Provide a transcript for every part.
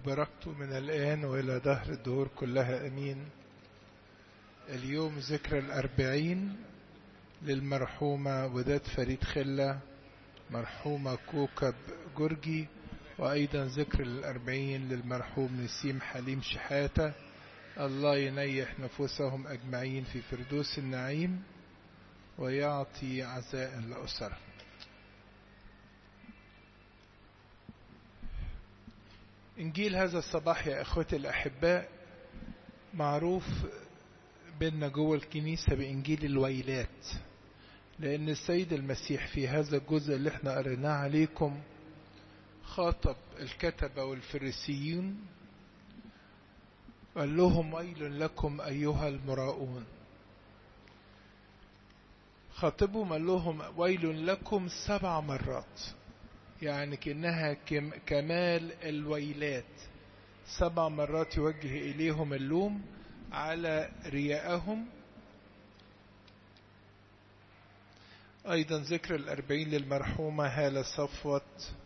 وبركته من الآن وإلى دهر الدهور كلها أمين اليوم ذكرى الأربعين للمرحومة وداد فريد خلة مرحومة كوكب جرجي وأيضا ذكر الأربعين للمرحوم نسيم حليم شحاتة الله ينيح نفوسهم أجمعين في فردوس النعيم ويعطي عزاء لأسرهم إنجيل هذا الصباح يا أخوتي الأحباء معروف بيننا جوه الكنيسة بإنجيل الويلات لأن السيد المسيح في هذا الجزء اللي احنا قريناه عليكم خاطب الكتبة والفريسيين قال لهم ويل لكم أيها المراؤون خاطبهم قال لهم ويل لكم سبع مرات يعني كأنها كمال الويلات سبع مرات يوجه إليهم اللوم على رياءهم أيضا ذكر الأربعين للمرحومة هالة صفوة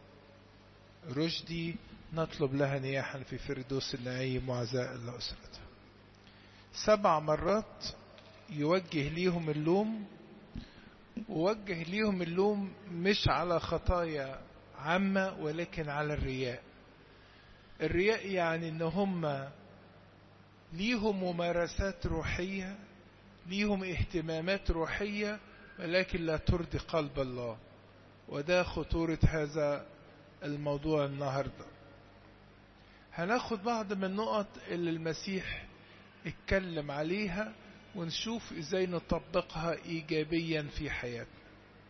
رشدي نطلب لها نياحا في فردوس النعيم وعزاء لأسرتها سبع مرات يوجه ليهم اللوم ووجه ليهم اللوم مش على خطايا عامة ولكن على الرياء الرياء يعني ان هم ليهم ممارسات روحية ليهم اهتمامات روحية ولكن لا ترضي قلب الله وده خطورة هذا الموضوع النهاردة هناخد بعض من النقط اللي المسيح اتكلم عليها ونشوف ازاي نطبقها ايجابيا في حياتنا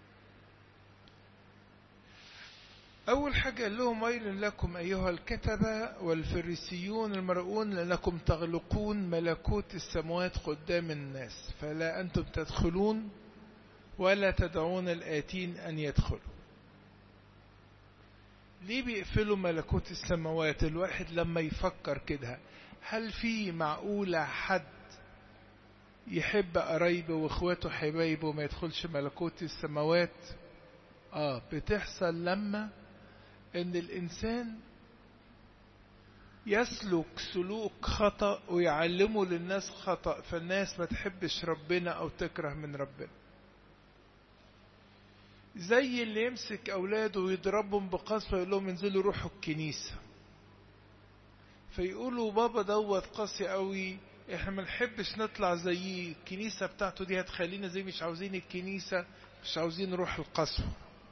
أول حاجة قال لهم ويل لكم أيها الكتبة والفريسيون المرؤون لأنكم تغلقون ملكوت السماوات قدام الناس فلا أنتم تدخلون ولا تدعون الآتين أن يدخلوا ليه بيقفلوا ملكوت السماوات الواحد لما يفكر كده هل في معقولة حد يحب قرايبه واخواته حبايبه ما يدخلش ملكوت السماوات اه بتحصل لما ان الانسان يسلك سلوك خطأ ويعلمه للناس خطأ فالناس ما تحبش ربنا او تكره من ربنا زي اللي يمسك اولاده ويضربهم بقسوة يقول لهم انزلوا روحوا الكنيسة فيقولوا بابا دوت قاسي قوي احنا ما نحبش نطلع زي الكنيسة بتاعته دي هتخلينا زي مش عاوزين الكنيسة مش عاوزين نروح القسوة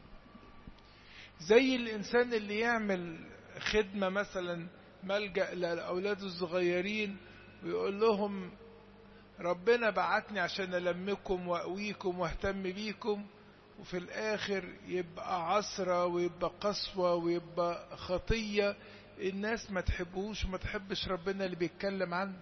زي الإنسان اللي يعمل خدمة مثلا ملجأ لأولاده الصغيرين ويقول لهم ربنا بعتني عشان ألمكم وأقويكم واهتم بيكم وفي الآخر يبقى عصرة ويبقى قسوة ويبقى خطية الناس ما تحبوش وما تحبش ربنا اللي بيتكلم عنه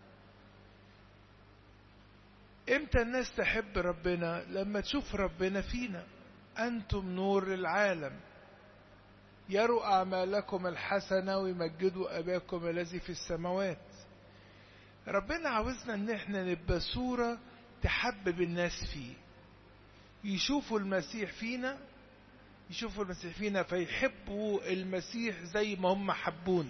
امتى الناس تحب ربنا لما تشوف ربنا فينا أنتم نور العالم يروا أعمالكم الحسنة ويمجدوا أباكم الذي في السماوات ربنا عاوزنا ان احنا نبقى صورة تحبب الناس فيه يشوفوا المسيح فينا يشوفوا المسيح فينا فيحبوا المسيح زي ما هم حبونا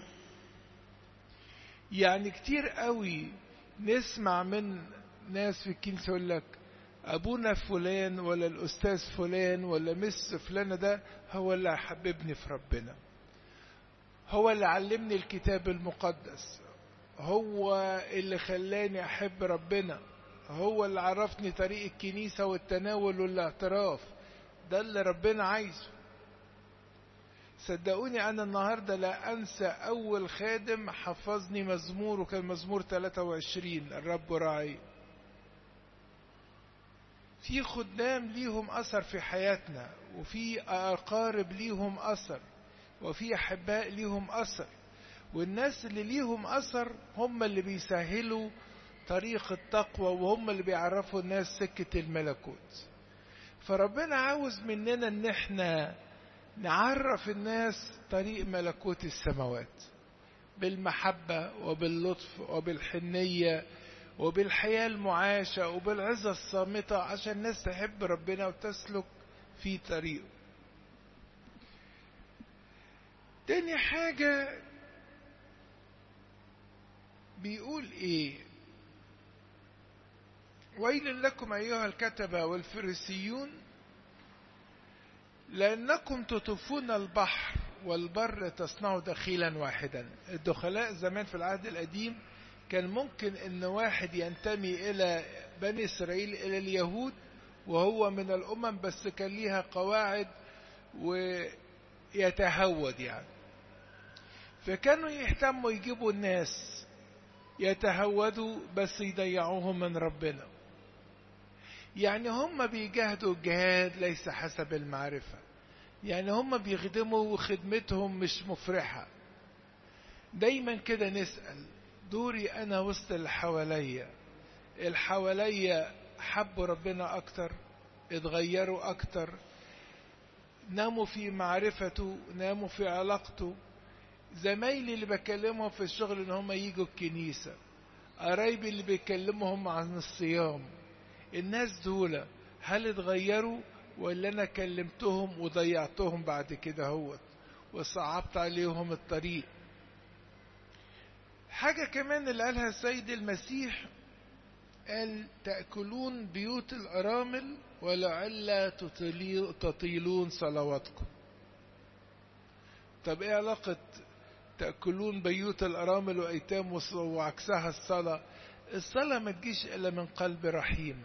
يعني كتير قوي نسمع من ناس في الكنيسة يقول لك أبونا فلان ولا الأستاذ فلان ولا مس فلانة ده هو اللي حببني في ربنا هو اللي علمني الكتاب المقدس هو اللي خلاني أحب ربنا هو اللي عرفني طريق الكنيسة والتناول والاعتراف ده اللي ربنا عايزه صدقوني أنا النهاردة لا أنسى أول خادم حفظني مزمور وكان مزمور 23 الرب راعي في خدام ليهم أثر في حياتنا وفي أقارب ليهم أثر وفي أحباء ليهم أثر والناس اللي ليهم أثر هم اللي بيسهلوا طريق التقوى وهم اللي بيعرفوا الناس سكة الملكوت فربنا عاوز مننا ان احنا نعرف الناس طريق ملكوت السماوات بالمحبة وباللطف وبالحنية وبالحياة المعاشة وبالعزة الصامتة عشان الناس تحب ربنا وتسلك في طريقه تاني حاجة بيقول ايه ويل لكم ايها الكتبه والفريسيون لانكم تطوفون البحر والبر تصنعوا دخيلا واحدا الدخلاء زمان في العهد القديم كان ممكن ان واحد ينتمي الى بني اسرائيل الى اليهود وهو من الامم بس كان ليها قواعد ويتهود يعني فكانوا يهتموا يجيبوا الناس يتهودوا بس يضيعوهم من ربنا يعني هم بيجاهدوا جهاد ليس حسب المعرفة يعني هم بيخدموا وخدمتهم مش مفرحة دايما كده نسأل دوري أنا وسط اللي حواليا الحواليا حبوا ربنا أكتر اتغيروا أكتر ناموا في معرفته ناموا في علاقته زمايلي اللي بكلمهم في الشغل ان هم يجوا الكنيسة قرايبي اللي بيكلمهم عن الصيام الناس دول هل اتغيروا ولا انا كلمتهم وضيعتهم بعد كده هوت وصعبت عليهم الطريق حاجة كمان اللي قالها السيد المسيح قال تأكلون بيوت الأرامل ولعل تطيلون صلواتكم طب ايه علاقة تأكلون بيوت الأرامل وأيتام وعكسها الصلاة الصلاة ما تجيش إلا من قلب رحيم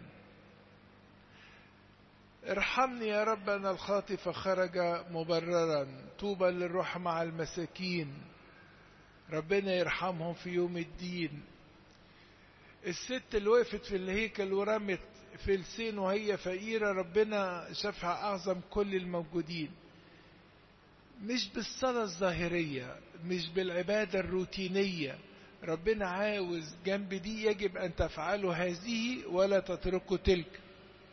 ارحمني يا رب أنا الخاطي فخرج مبررا طوبى للروح مع المساكين ربنا يرحمهم في يوم الدين الست اللي وقفت في الهيكل ورمت فلسين وهي فقيرة ربنا شافها أعظم كل الموجودين مش بالصلاة الظاهرية مش بالعبادة الروتينية ربنا عاوز جنب دي يجب أن تفعلوا هذه ولا تتركوا تلك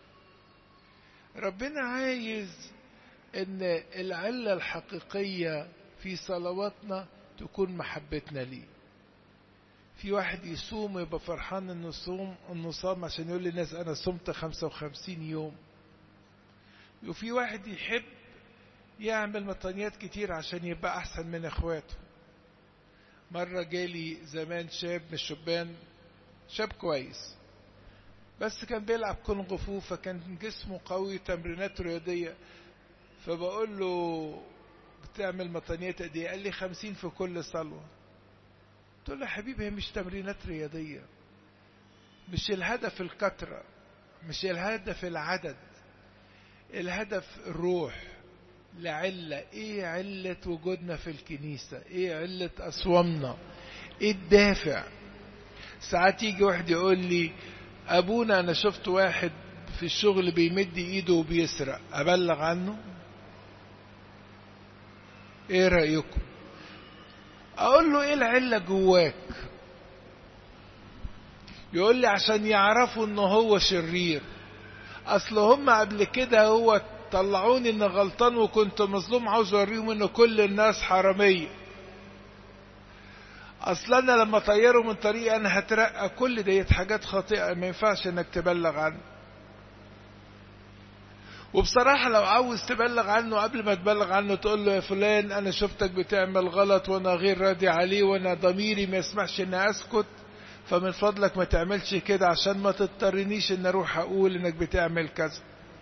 ربنا عايز أن العلة الحقيقية في صلواتنا تكون محبتنا ليه في واحد يصوم يبقى فرحان انه صوم انه صام عشان يقول للناس انا صمت 55 يوم وفي واحد يحب يعمل مطانيات كتير عشان يبقى احسن من اخواته مرة جالي زمان شاب من الشبان شاب كويس بس كان بيلعب كونغ فو فكان جسمه قوي تمرينات رياضية فبقول له بتعمل مطانيات قد ايه؟ قال لي خمسين في كل صلوة قلت له يا حبيبي هي مش تمرينات رياضية مش الهدف الكثرة مش الهدف العدد الهدف الروح لعلة ايه علة وجودنا في الكنيسة ايه علة اصوامنا ايه الدافع ساعات يجي واحد يقول لي ابونا انا شفت واحد في الشغل بيمد ايده وبيسرق ابلغ عنه ايه رأيكم اقول له ايه العلة جواك يقول لي عشان يعرفوا انه هو شرير اصل هم قبل كده هو طلعوني ان غلطان وكنت مظلوم عاوز اوريهم ان كل الناس حرامية اصل انا لما طيروا من طريقي انا هترقى كل ديت حاجات خاطئة ما ينفعش انك تبلغ عنه وبصراحة لو عاوز تبلغ عنه قبل ما تبلغ عنه تقول له يا فلان أنا شفتك بتعمل غلط وأنا غير راضي عليه وأنا ضميري ما يسمحش إني أسكت فمن فضلك ما تعملش كده عشان ما تضطرنيش إن أروح أقول إنك بتعمل كذا.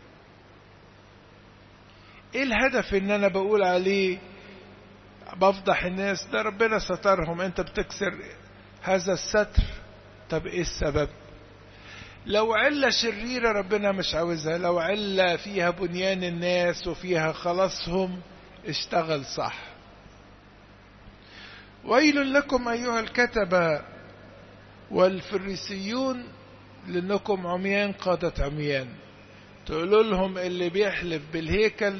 إيه الهدف إن أنا بقول عليه بفضح الناس ده ربنا سترهم أنت بتكسر هذا الستر طب إيه السبب؟ لو علة شريرة ربنا مش عاوزها لو علة فيها بنيان الناس وفيها خلاصهم اشتغل صح ويل لكم أيها الكتبة والفريسيون لأنكم عميان قادة عميان تقولوا لهم اللي بيحلف بالهيكل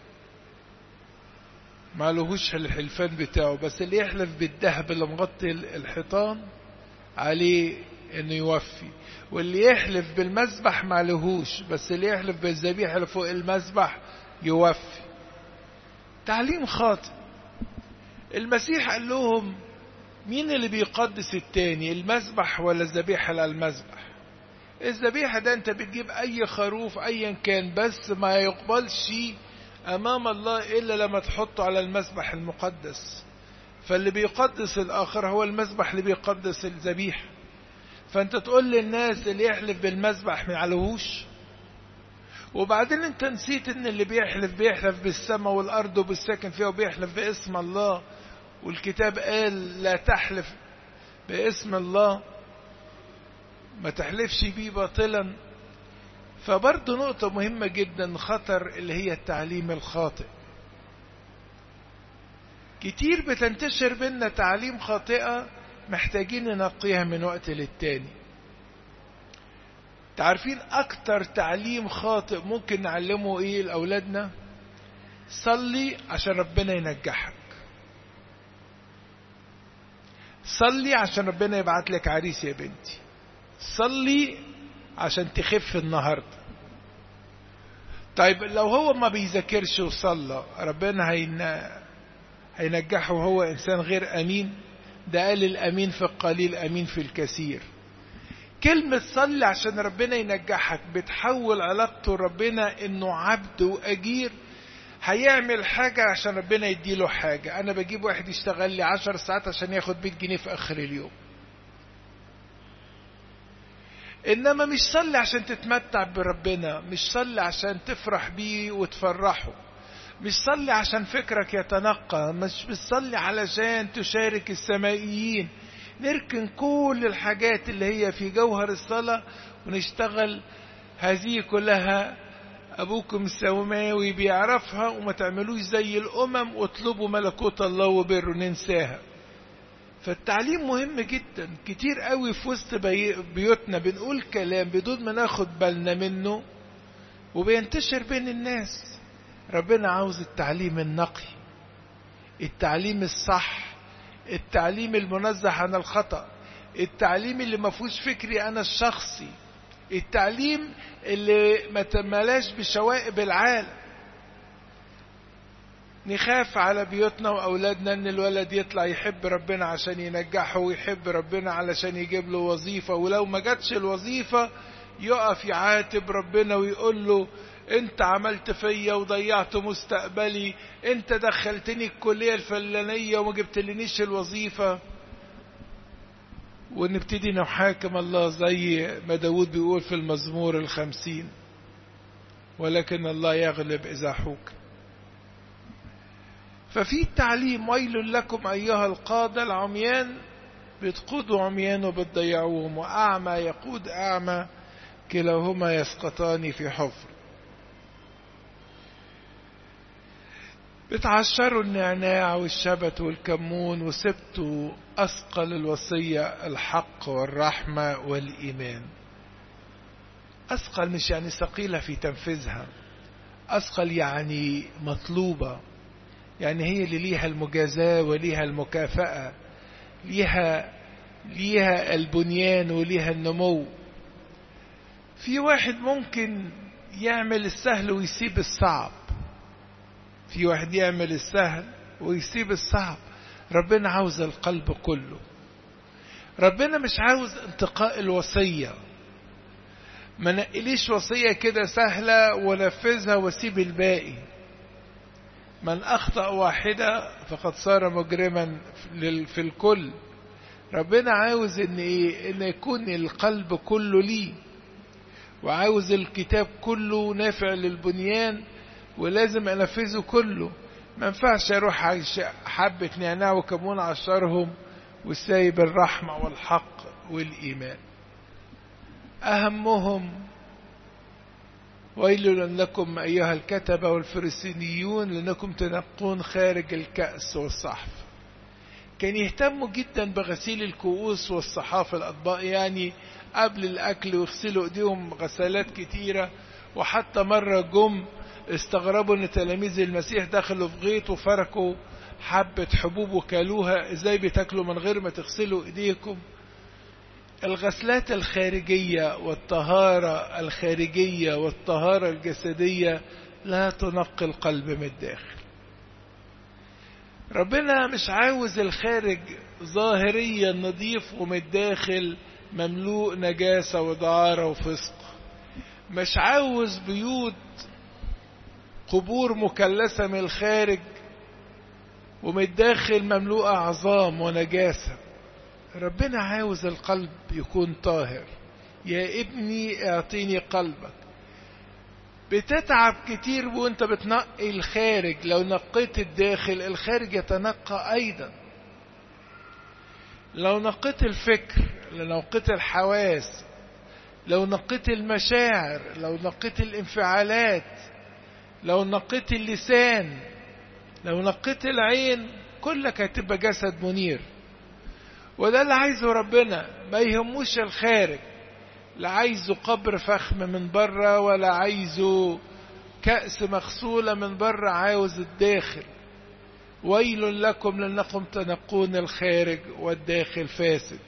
ما لهوش الحلفان بتاعه بس اللي يحلف بالذهب اللي مغطي الحيطان عليه انه يوفي واللي يحلف بالمذبح ما لهوش بس اللي يحلف بالذبيحة اللي فوق المذبح يوفي تعليم خاطئ المسيح قال لهم مين اللي بيقدس التاني المذبح ولا الذبيحة على المذبح الذبيحة ده انت بتجيب اي خروف ايا كان بس ما يقبلش امام الله الا لما تحطه على المذبح المقدس فاللي بيقدس الآخر هو المذبح اللي بيقدس الذبيحة فأنت تقول للناس اللي يحلف بالمذبح ما يعلوهوش وبعدين انت نسيت ان اللي بيحلف بيحلف بالسماء والارض وبالساكن فيها وبيحلف باسم الله والكتاب قال لا تحلف باسم الله ما تحلفش بيه باطلا فبرضه نقطة مهمة جدا خطر اللي هي التعليم الخاطئ كتير بتنتشر بينا تعليم خاطئة محتاجين ننقيها من وقت للتاني تعرفين اكتر تعليم خاطئ ممكن نعلمه ايه لاولادنا صلي عشان ربنا ينجحك صلي عشان ربنا يبعت لك عريس يا بنتي صلي عشان تخف النهارده طيب لو هو ما بيذاكرش وصلى ربنا هين... هينجحه وهو انسان غير امين ده قال الامين في القليل امين في الكثير كلمة صلي عشان ربنا ينجحك بتحول علاقته ربنا انه عبد واجير هيعمل حاجة عشان ربنا يديله حاجة انا بجيب واحد يشتغل لي عشر ساعات عشان ياخد 100 جنيه في اخر اليوم انما مش صلي عشان تتمتع بربنا مش صلي عشان تفرح بيه وتفرحه مش صلي عشان فكرك يتنقى مش بتصلي علشان تشارك السمائيين نركن كل الحاجات اللي هي في جوهر الصلاة ونشتغل هذه كلها أبوكم السماوي بيعرفها وما تعملوش زي الأمم واطلبوا ملكوت الله وبره ننساها فالتعليم مهم جدا كتير قوي في وسط بيوتنا بنقول كلام بدون ما ناخد بالنا منه وبينتشر بين الناس ربنا عاوز التعليم النقي التعليم الصح التعليم المنزه عن الخطأ التعليم اللي ما فيهوش فكري أنا الشخصي التعليم اللي ما تملاش بشوائب العالم نخاف على بيوتنا وأولادنا إن الولد يطلع يحب ربنا عشان ينجحه ويحب ربنا علشان يجيب له وظيفة ولو ما جاتش الوظيفة يقف يعاتب ربنا ويقول له انت عملت فيا وضيعت مستقبلي انت دخلتني الكلية الفلانية وما جبتلنيش الوظيفة ونبتدي نحاكم الله زي ما داود بيقول في المزمور الخمسين ولكن الله يغلب إذا حوكم ففي التعليم ويل لكم أيها القادة العميان بتقودوا عميان وبتضيعوهم وأعمى يقود أعمى كلاهما يسقطان في حفر بتعشروا النعناع والشبت والكمون وسبتوا أثقل الوصية الحق والرحمة والإيمان أثقل مش يعني ثقيلة في تنفيذها أثقل يعني مطلوبة يعني هي اللي ليها المجازاة وليها المكافأة ليها ليها البنيان وليها النمو في واحد ممكن يعمل السهل ويسيب الصعب في واحد يعمل السهل ويسيب الصعب ربنا عاوز القلب كله ربنا مش عاوز انتقاء الوصية ما نقليش وصية كده سهلة ونفذها واسيب الباقي من أخطأ واحدة فقد صار مجرما في الكل ربنا عاوز ان ايه ان يكون القلب كله ليه وعاوز الكتاب كله نافع للبنيان ولازم انفذه كله ما ينفعش اروح حبة نعناع وكمون عشرهم وسايب الرحمة والحق والإيمان أهمهم ويل لكم أيها الكتبة والفرسينيون لأنكم تنقون خارج الكأس والصحف كان يهتموا جدا بغسيل الكؤوس والصحاف الأطباق يعني قبل الأكل ويغسلوا إيديهم غسالات كتيرة وحتى مرة جم استغربوا ان تلاميذ المسيح دخلوا في غيط وفركوا حبة حبوب وكلوها ازاي بتاكلوا من غير ما تغسلوا ايديكم الغسلات الخارجية والطهارة الخارجية والطهارة الجسدية لا تنقي القلب من الداخل ربنا مش عاوز الخارج ظاهريا نظيف ومن الداخل مملوء نجاسة ودعارة وفسق مش عاوز بيوت قبور مكلسة من الخارج ومن الداخل مملوءة عظام ونجاسة ربنا عاوز القلب يكون طاهر يا ابني اعطيني قلبك بتتعب كتير وانت بتنقي الخارج لو نقيت الداخل الخارج يتنقى ايضا لو نقيت الفكر لو نقيت الحواس لو نقيت المشاعر لو نقيت الانفعالات لو نقيت اللسان لو نقيت العين كلك هتبقى جسد منير وده اللي عايزه ربنا ما يهموش الخارج لا عايزه قبر فخم من بره ولا عايزه كأس مغسولة من بره عاوز الداخل ويل لكم لأنكم تنقون الخارج والداخل فاسد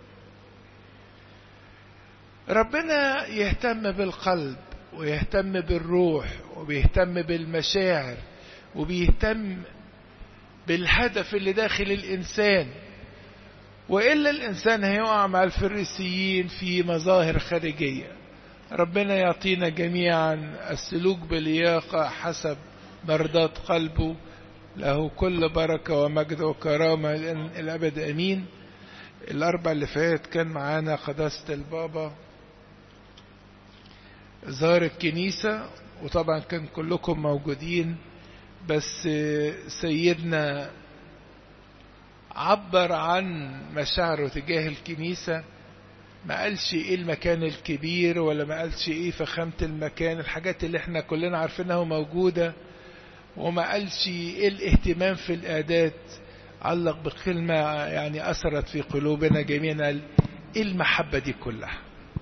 ربنا يهتم بالقلب ويهتم بالروح وبيهتم بالمشاعر وبيهتم بالهدف اللي داخل الإنسان وإلا الإنسان هيقع مع الفريسيين في مظاهر خارجية ربنا يعطينا جميعا السلوك بلياقة حسب مرضات قلبه له كل بركة ومجد وكرامة الأبد أمين الأربع اللي فات كان معانا قداسة البابا زار الكنيسة وطبعا كان كلكم موجودين بس سيدنا عبر عن مشاعره تجاه الكنيسة ما قالش ايه المكان الكبير ولا ما قالش ايه فخامة المكان الحاجات اللي احنا كلنا عارفينها موجودة وما قالش ايه الاهتمام في الادات علق بكلمة يعني اثرت في قلوبنا جميعا ايه المحبة دي كلها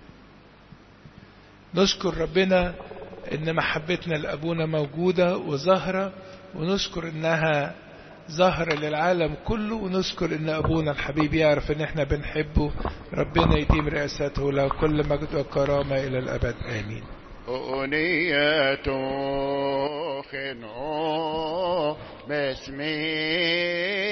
نشكر ربنا ان محبتنا لابونا موجودة وظاهرة ونشكر انها ظهر للعالم كله ونشكر ان ابونا الحبيب يعرف ان احنا بنحبه ربنا يديم رئاسته له كل مجد وكرامة الى الابد امين أغنية خنو باسمي